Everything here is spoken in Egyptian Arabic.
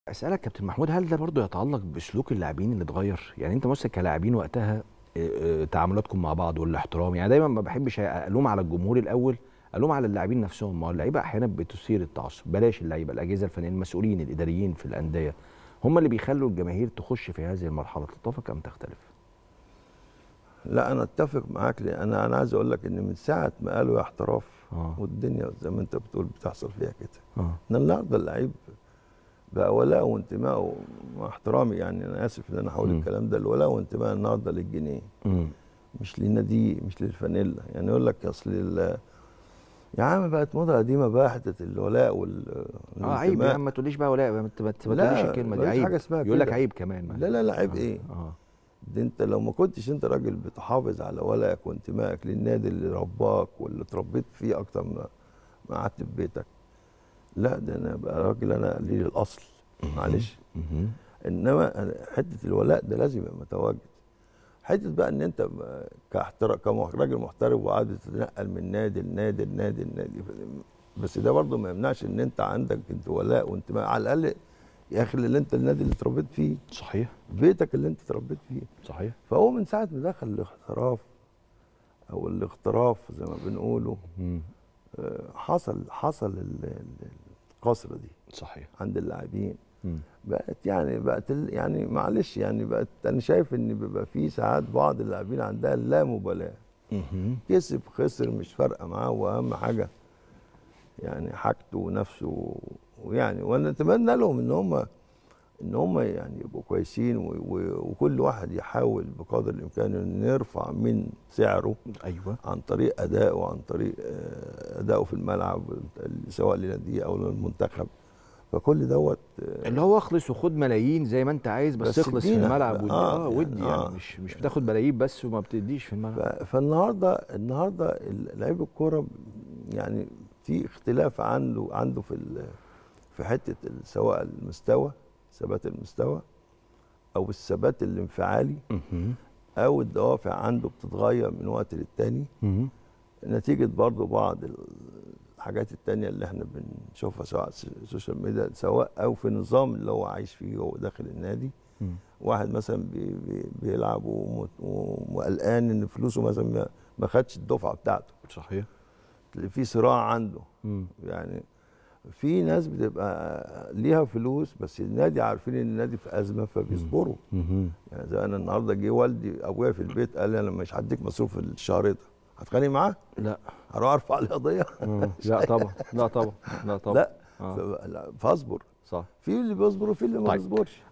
اسالك كابتن محمود هل ده برضه يتعلق بسلوك اللاعبين اللي اتغير يعني انت مثلا كلاعبين وقتها آه، آه، تعاملاتكم مع بعض والاحترام يعني دايما ما بحبش الوم على الجمهور الاول الوم على اللاعبين نفسهم ما هو اللعيبه احيانا بتثير التعصب بلاش اللعيبه الاجهزه الفنيه المسؤولين الاداريين في الانديه هم اللي بيخلوا الجماهير تخش في هذه المرحله تتفق ام تختلف لا انا اتفق معاك لأ انا انا عايز اقول لك ان من ساعه ما قالوا يا احتراف اه والدنيا زي ما انت بتقول بتحصل فيها كده اه ان النهارده اللعيب بقى ولاء وانتمائه مع احترامي يعني انا اسف ان انا هقول مم. الكلام ده الولاء وانتماء النهارده للجنيه امم مش للنادي مش للفانيلا يعني يقول لك اصل ال- يا عم بقت موضه قديمه بقى حته الولاء وال اه عيب يا والانتماء. عم ما تقوليش بقى ولا ما ت- ما ت- ما لا، تقوليش الكلمه دي مفيش عيب حاجة اسمها يقول لك كده. عيب كمان لا لا لا عيب آه، ايه اه ده انت لو ما كنتش انت راجل بتحافظ على ولائك وانتمائك للنادي اللي رباك واللي اتربيت فيه اكتر ما ما قعدت في بيتك لا ده انا بقى راجل انا قليل الاصل معلش مهم. انما أنا- حته الولاء ده لازم يبقى متواجد حته بقى ان انت بقى كاحترا كراجل محترف وقاعد تتنقل من نادي لنادي لنادي لنادي بس ده برضه ما يمنعش ان انت عندك انت ولاء وانتماء على الاقل يا اخي اللي انت النادي اللي اتربيت فيه صحيح بيتك اللي انت اتربيت فيه صحيح فهو من ساعه ما دخل الاحتراف او الاغتراف زي ما بنقوله مم. آه، حصل حصل ال- ال- القصره دي صحيح عند اللاعبين مم. بقت يعني بقت ال- يعني معلش يعني بقت انا شايف ان بيبقى في ساعات بعض اللاعبين عندها لا مبالاه مهم. كسب خسر مش فارقه معاه واهم حاجه يعني حاجته ونفسه ويعني وانا اتمنى لهم ان هم ان هم يعني يبقوا كويسين و- و- وكل واحد يحاول بقدر الامكان انه يرفع من سعره ايوه عن طريق ادائه وعن طريق آه، ادائه في الملعب سواء لناديه او للمنتخب فكل دوت آه، اللي هو اخلص وخد ملايين زي ما انت عايز بس, بس اخلص في ادينا. الملعب ودي آه، اه, يعني ودي يعني آه. مش مش بتاخد ملايين بس وما بتديش في الملعب ف- فالنهارده النهارده لعيب الكوره يعني في اختلاف عنده عنده في ال- في حته ال- سواء المستوى ثبات المستوى او الثبات الانفعالي مهم. او الدوافع عنده بتتغير من وقت للتاني مهم. نتيجه برضو بعض الحاجات التانية اللي احنا بنشوفها سواء س- السوشيال ميديا سواء او في النظام اللي هو عايش فيه وهو داخل النادي مم. واحد مثلا بي بي بيلعب ومت- وقلقان ان فلوسه مثلا ما- ما خدش الدفعه بتاعته صحيح اللي في صراع عنده مم. يعني في ناس بتبقى ليها فلوس بس النادي عارفين ان النادي في ازمه فبيصبروا مهم. يعني زي انا النهارده جه والدي ابويا في البيت قال لي انا مش هديك مصروف الشهر ده هتخانق معاه لا هروح ارفع عليه قضيه مم. لا طبعا لا طبعا لا طبعا لا آه. ف- لا، فاصبر صح في اللي بيصبر وفي اللي ما طيب. بيصبرش